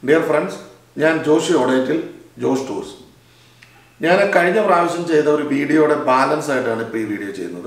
dear friends ഞാൻ Joshi ഓടേറ്റിൽ Josh tours ഞാൻ കഴിഞ്ഞ പ്രാവശ്യം ചെയ്ത ഒരു വീഡിയോയുടെ ബാലൻസ് ആയിട്ടാണ് ഇപ്പോൾ ഈ വീഡിയോ ചെയ്യുന്നത്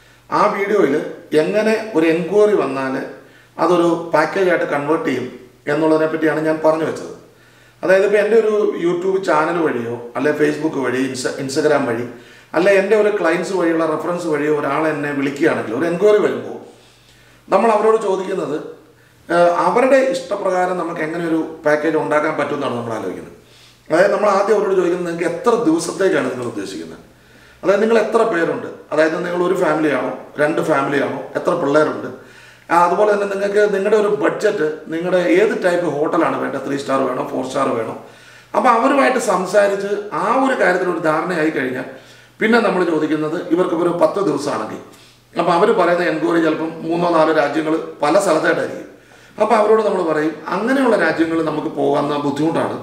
ആ വീഡിയോയിൽ എങ്ങനെ ഒരു എൻക്വയറി വന്നാൽ അതൊരു പാക്കേജായിട്ട് കൺവേർട്ട് ചെയ്യും എന്നുള്ളതിനെ പറ്റിയാണ് ഞാൻ പറഞ്ഞു വെച്ചത് അതായത് ഇപ്പോൾ എൻ്റെ ഒരു യൂട്യൂബ് ചാനൽ വഴിയോ അല്ലെ ഫേസ്ബുക്ക് വഴി ഇൻസ്റ്റ ഇൻസ്റ്റഗ്രാം വഴി അല്ലെ എൻ്റെ ഒരു ക്ലയൻസ് വഴിയുള്ള റെഫറൻസ് വഴിയോ ഒരാൾ എന്നെ വിളിക്കുകയാണെങ്കിൽ ഒരു എൻക്വയറി വരുമ്പോൾ നമ്മൾ അവരോട് ചോദിക്കുന്നത് ഏഹ്, അവരുടെ ഇഷ്ടപ്രകാരം നമുക്ക് എങ്ങനെ ഒരു പാക്കേജ് ഉണ്ടാക്കാൻ പറ്റുമെന്നാണ് നമ്മൾ ആലോചിക്കുന്നത് അതായത് നമ്മൾ ആദ്യം അവരോട് ചോദിക്കുന്നത് നിങ്ങൾക്ക് എത്ര ദിവസത്തേക്കാണ് നിങ്ങൾ ഉദ്ദേശിക്കുന്നത് അതായത് നിങ്ങൾ എത്ര പേരുണ്ട് അതായത് നിങ്ങൾ ഒരു ഫാമിലിയാണോ രണ്ട് ഫാമിലിയാണോ എത്ര പിള്ളേരുണ്ട് ആ, അതുപോലെ തന്നെ നിങ്ങൾക്ക് നിങ്ങളുടെ ഒരു ബഡ്ജറ്റ് നിങ്ങളുടെ ഏത് ടൈപ്പ് ഹോട്ടലാണ് വേണ്ടത് ത്രീ സ്റ്റാർ വേണോ ഫോർ സ്റ്റാർ വേണോ അപ്പോൾ അവരുമായിട്ട് സംസാരിച്ച് ആ ഒരു കാര്യത്തിൽ ഒരു ധാരണയായി കഴിഞ്ഞാൽ പിന്നെ നമ്മൾ ചോദിക്കുന്നത് ഇവർക്ക് ഒരു പത്ത് ദിവസമാണെങ്കിൽ അപ്പോൾ അവർ പറയുന്ന എൻക്വയറി ചിലപ്പം മൂന്നോ നാലോ രാജ്യങ്ങൾ പല സ്ഥലത്തായിട്ടായിരിക്കും അപ്പോൾ അവരോട് നമ്മൾ പറയും അങ്ങനെയുള്ള രാജ്യങ്ങൾ നമുക്ക് പോകാവുന്ന ബുദ്ധിമുട്ടാണ്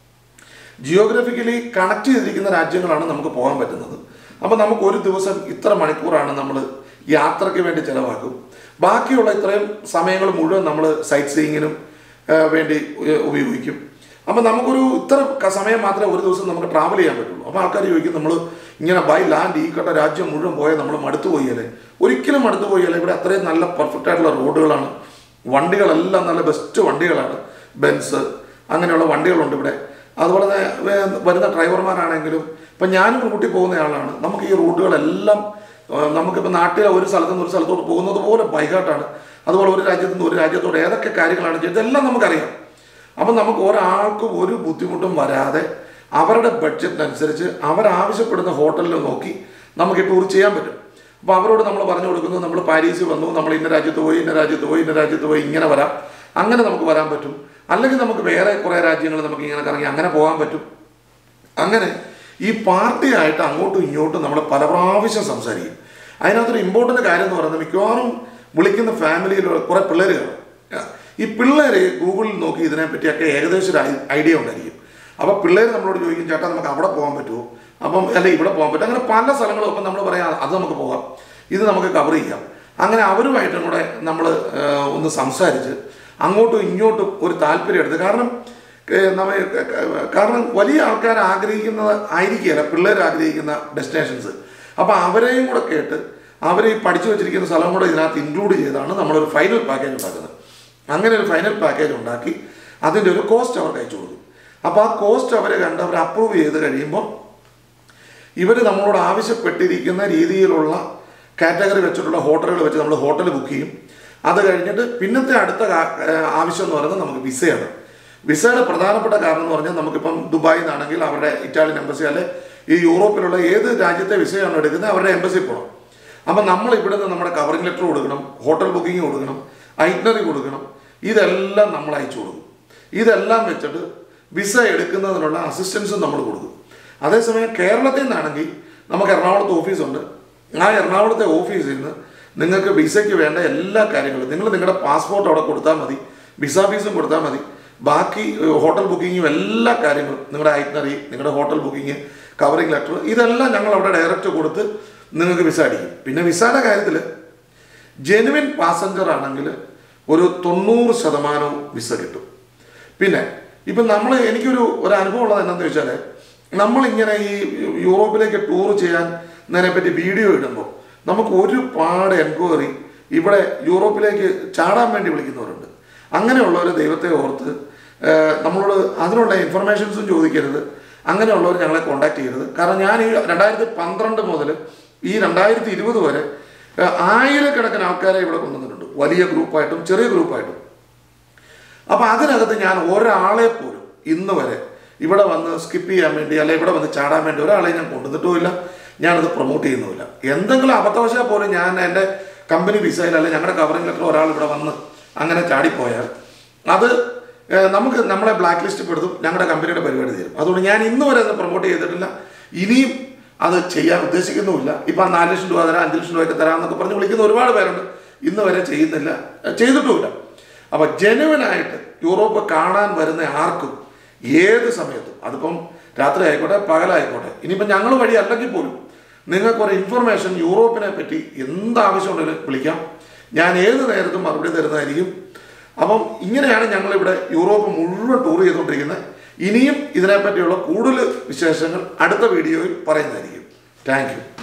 ജിയോഗ്രഫിക്കലി കണക്ട് ചെയ്തിരിക്കുന്ന രാജ്യങ്ങളാണ് നമുക്ക് പോകാൻ പറ്റുന്നത് അപ്പോൾ നമുക്ക് ഒരു ദിവസം ഇത്ര മണിക്കൂറാണ് നമ്മൾ യാത്രയ്ക്ക് വേണ്ടി ചിലവാക്കും ബാക്കിയുള്ള ഇത്രയും സമയങ്ങൾ മുഴുവൻ നമ്മൾ സൈറ്റ് സീയിങ്ങിനും വേണ്ടി ഉ- ഉപയോഗിക്കും അപ്പോൾ നമുക്കൊരു ഇത്ര ക- സമയം മാത്രമേ ഒരു ദിവസം നമുക്ക് ട്രാവൽ ചെയ്യാൻ പറ്റുള്ളൂ അപ്പോൾ ആൾക്കാർ ചോദിക്കും നമ്മൾ ഇങ്ങനെ ബൈ ലാൻഡ് ഈ കട്ട രാജ്യം മുഴുവൻ പോയാൽ നമ്മൾ മടുത്തു പോയല്ലേ ഒരിക്കലും മടുത്തു പോയല്ലേ ഇവിടെ അത്രയും നല്ല പെർഫെക്റ്റ് ആയിട്ടുള്ള റോഡുകളാണ് വണ്ടികളെല്ലാം നല്ല ബെസ്റ്റ് വണ്ടികളാണ് ബെൻസ് അങ്ങനെയുള്ള വണ്ടികളുണ്ട് ഇവിടെ അതുപോലെ തന്നെ വേ- വരുന്ന ഡ്രൈവർമാരാണെങ്കിലും ഇപ്പം ഞാനും കൂട്ടി പോകുന്ന ആളാണ് നമുക്ക് ഈ റൂട്ടുകളെല്ലാം ആ, നമുക്കിപ്പോൾ നാട്ടിലെ ഒരു സ്ഥലത്ത് നിന്ന് ഒരു സ്ഥലത്തോട്ട് പോകുന്നത് പോലെ ബൈക്കാട്ടാണ് അതുപോലെ ഒരു രാജ്യത്ത് നിന്ന് ഒരു രാജ്യത്തോട് ഏതൊക്കെ കാര്യങ്ങളാണ് ചെയ്യുന്നത് ഇതെല്ലാം നമുക്കറിയാം അപ്പം നമുക്ക് ഒരാൾക്കും ഒരു ബുദ്ധിമുട്ടും വരാതെ അവരുടെ ബഡ്ജറ്റിനനുസരിച്ച് അവരാവശ്യപ്പെടുന്ന ഹോട്ടലിൽ നോക്കി നമുക്ക് ഈ ടൂർ ചെയ്യാൻ പറ്റും അപ്പോൾ അവരോട് നമ്മൾ പറഞ്ഞു കൊടുക്കുന്നു നമ്മൾ പാരീസിൽ വന്നു നമ്മൾ ഇന്ന രാജ്യത്ത് പോയി ഇന്ന രാജ്യത്ത് പോയി ഇന്ന രാജ്യത്ത് പോയി ഇങ്ങനെ വരാം അങ്ങനെ നമുക്ക് വരാൻ പറ്റും അല്ലെങ്കിൽ നമുക്ക് വേറെ കുറേ രാജ്യങ്ങൾ നമുക്ക് ഇങ്ങനെ കറങ്ങി അങ്ങനെ പോകാൻ പറ്റും അങ്ങനെ ഈ പാർട്ടിയായിട്ട് അങ്ങോട്ടും ഇങ്ങോട്ടും നമ്മൾ പല പ്രാവശ്യം സംസാരിക്കും അതിനകത്തൊരു ഇമ്പോർട്ടൻ്റ് കാര്യം എന്ന് പറയുന്നത് മിക്കവാറും വിളിക്കുന്ന ഫാമിലിയിൽ കുറേ പിള്ളേർ കാണും ഈ പിള്ളേർ ഗൂഗിളിൽ നോക്കി ഇതിനെപ്പറ്റിയൊക്കെ ഏകദേശം ഒരു ഐ- ഐഡിയ ഉണ്ടായിരിക്കും അപ്പോൾ പിള്ളേർ നമ്മളോട് ചോദിക്കും ചേട്ടാ നമുക്ക് അവിടെ പോകാൻ പറ്റുമോ അപ്പം അല്ലെ ഇവിടെ പോകാൻ പറ്റും അങ്ങനെ പല സ്ഥലങ്ങളും അപ്പം നമ്മൾ പറയാം അത് നമുക്ക് പോകാം ഇത് നമുക്ക് കവർ ചെയ്യാം അങ്ങനെ അവരുമായിട്ടും കൂടെ നമ്മൾ ഒന്ന് സംസാരിച്ച് അങ്ങോട്ടും ഇങ്ങോട്ടും ഒരു താല്പര്യം എടുത്ത് കാരണം ഏഹ്, നമ്മ ക- ക- കാരണം വലിയ ആൾക്കാർ ആഗ്രഹിക്കുന്നത് ആയിരിക്കുകയല്ല പിള്ളേർ ആഗ്രഹിക്കുന്ന ഡെസ്റ്റിനേഷൻസ് അപ്പോൾ അവരെയും കൂടെ കേട്ട് അവർ ഈ പഠിച്ചു വെച്ചിരിക്കുന്ന സ്ഥലം കൂടെ ഇതിനകത്ത് ഇൻക്ലൂഡ് ചെയ്താണ് നമ്മളൊരു ഫൈനൽ പാക്കേജ് ഉണ്ടാക്കുന്നത് അങ്ങനെ ഒരു ഫൈനൽ പാക്കേജ് ഉണ്ടാക്കി അതിൻ്റെ ഒരു കോസ്റ്റ് അവർക്ക് അയച്ചു കൊടുക്കും അപ്പോൾ ആ കോസ്റ്റ് അവർ കണ്ട് അവർ അപ്രൂവ് ചെയ്ത് കഴിയുമ്പോൾ ഇവർ നമ്മളോട് ആവശ്യപ്പെട്ടിരിക്കുന്ന രീതിയിലുള്ള കാറ്റഗറി വെച്ചിട്ടുള്ള ഹോട്ടലുകൾ വെച്ച് നമ്മൾ ഹോട്ടൽ ബുക്ക് ചെയ്യും അത് കഴിഞ്ഞിട്ട് പിന്നത്തെ അടുത്ത കാ- ഏഹ് ആവശ്യം എന്ന് പറയുന്നത് നമുക്ക് വിസയാണ് വിസയുടെ പ്രധാനപ്പെട്ട കാരണം എന്ന് പറഞ്ഞാൽ നമുക്കിപ്പം ദുബായിൽ നിന്നാണെങ്കിൽ അവരുടെ ഇറ്റാലിയൻ എംബസി അല്ലെ ഈ യൂറോപ്പിലുള്ള ഏത് രാജ്യത്തെ വിസയാണ് എടുക്കുന്നത് അവരുടെ എംബസി പോകണം അപ്പം നമ്മൾ ഇവിടെ നിന്ന് നമ്മുടെ കവറിംഗ് ലെറ്റർ കൊടുക്കണം ഹോട്ടൽ ബുക്കിംഗ് കൊടുക്കണം ഐറ്റ്നറി കൊടുക്കണം ഇതെല്ലാം നമ്മൾ അയച്ചു കൊടുക്കും ഇതെല്ലാം വെച്ചിട്ട് വിസ എടുക്കുന്നതിനുള്ള അസിസ്റ്റൻസും നമ്മൾ കൊടുക്കും അതേസമയം കേരളത്തിൽ നിന്നാണെങ്കിൽ നമുക്ക് എറണാകുളത്ത് ഓഫീസുണ്ട് ആ എറണാകുളത്തെ ഓഫീസിൽ നിന്ന് നിങ്ങൾക്ക് വിസയ്ക്ക് വേണ്ട എല്ലാ കാര്യങ്ങളും നിങ്ങൾ നിങ്ങളുടെ പാസ്പോർട്ട് അവിടെ കൊടുത്താൽ മതി വിസ ഫീസും കൊടുത്താൽ മതി ബാക്കി ഏഹ്, ഹോട്ടൽ ബുക്കിങ്ങും എല്ലാ കാര്യങ്ങളും നിങ്ങളുടെ ഐറ്റ്നറി നിങ്ങളുടെ ഹോട്ടൽ ബുക്കിങ് കവറിംഗ് ലെറ്റർ ഇതെല്ലാം ഞങ്ങൾ അവിടെ ഡയറക്റ്റ് കൊടുത്ത് നിങ്ങൾക്ക് വിസ അടിക്കും പിന്നെ വിസയുടെ കാര്യത്തിൽ ജെനുവിൻ പാസഞ്ചർ ആണെങ്കിൽ ഒരു തൊണ്ണൂറ് ശതമാനവും വിസ കിട്ടും പിന്നെ ഇപ്പം നമ്മൾ എനിക്കൊരു ഒരു അനുഭവം ഉള്ളത് എന്താണെന്ന് വെച്ചാൽ നമ്മളിങ്ങനെ ഈ യൂറോപ്പിലേക്ക് ടൂർ ചെയ്യാൻ പറ്റി വീഡിയോ ഇടുമ്പോൾ നമുക്ക് ഒരുപാട് എൻക്വയറി ഇവിടെ യൂറോപ്പിലേക്ക് ചാടാൻ വേണ്ടി വിളിക്കുന്നവരുണ്ട് അങ്ങനെയുള്ളവർ ദൈവത്തെ ഓർത്ത് ഏഹ്, നമ്മളോട് അതിനുള്ള ഇൻഫർമേഷൻസും ചോദിക്കരുത് അങ്ങനെയുള്ളവർ ഞങ്ങളെ കോണ്ടാക്ട് ചെയ്യരുത് കാരണം ഞാൻ ഈ രണ്ടായിരത്തി പന്ത്രണ്ട് മുതൽ ഈ രണ്ടായിരത്തി ഇരുപത് വരെ ഏഹ്, ആയിരക്കണക്കിന് ആൾക്കാരെ ഇവിടെ കൊണ്ടുവന്നിട്ടുണ്ട് വലിയ ഗ്രൂപ്പായിട്ടും ചെറിയ ഗ്രൂപ്പായിട്ടും അപ്പോൾ അതിനകത്ത് ഞാൻ ഒരാളെ പോലും ഇന്ന് വരെ ഇവിടെ വന്ന് സ്കിപ്പ് ചെയ്യാൻ വേണ്ടി അല്ലെ ഇവിടെ വന്ന് ചാടാൻ വേണ്ടി ഒരാളെ ഞാൻ കൊണ്ടുവന്നിട്ടുമില്ല ഞാനത് പ്രൊമോട്ട് ചെയ്യുന്നുമില്ല എന്തെങ്കിലും അബദ്ധവശാൽ പോലും ഞാൻ എൻ്റെ കമ്പനി വിസയിൽ അല്ലെ ഞങ്ങളുടെ കവറിംഗ് ലെറ്റർ ഒരാൾ ഇവിടെ വന്ന് അങ്ങനെ ചാടിപ്പോയാൽ അത് ഏഹ്, നമുക്ക് നമ്മളെ ബ്ലാക്ക് ലിസ്റ്റ് പെടുത്തും ഞങ്ങളുടെ കമ്പനിയുടെ പരിപാടി തരും അതുകൊണ്ട് ഞാൻ ഇന്ന് വരെ അത് പ്രൊമോട്ട് ചെയ്തിട്ടില്ല ഇനിയും അത് ചെയ്യാൻ ഉദ്ദേശിക്കുന്നുമില്ല ഇപ്പം നാല് ലക്ഷം രൂപ തരാം അഞ്ച് ലക്ഷം രൂപയൊക്കെ തരാം എന്നൊക്കെ പറഞ്ഞ് വിളിക്കുന്ന ഒരുപാട് പേരുണ്ട് ഇന്ന് വരെ ചെയ്യുന്നില്ല ഏഹ്, ചെയ്തിട്ടുമില്ല അപ്പോൾ ജെനുവനായിട്ട് യൂറോപ്പ് കാണാൻ വരുന്ന ആർക്കും ഏത് സമയത്തും അതിപ്പം രാത്രി ആയിക്കോട്ടെ പകലായിക്കോട്ടെ ഇനിയിപ്പം ഞങ്ങൾ വഴി അല്ലെങ്കിൽ പോലും നിങ്ങൾക്കൊരു ഇൻഫർമേഷൻ യൂറോപ്പിനെ പറ്റി എന്ത് ആവശ്യമുണ്ടെങ്കിലും വിളിക്കാം ഞാൻ ഏത് നേരത്തും മറുപടി തരുന്നതായിരിക്കും അപ്പം ഇങ്ങനെയാണ് ഞങ്ങളിവിടെ യൂറോപ്പ് മുഴുവൻ ടൂർ ചെയ്തുകൊണ്ടിരിക്കുന്നത് ഇനിയും ഇതിനെപ്പറ്റിയുള്ള കൂടുതൽ വിശേഷങ്ങൾ അടുത്ത വീഡിയോയിൽ പറയുന്നതായിരിക്കും താങ്ക് യു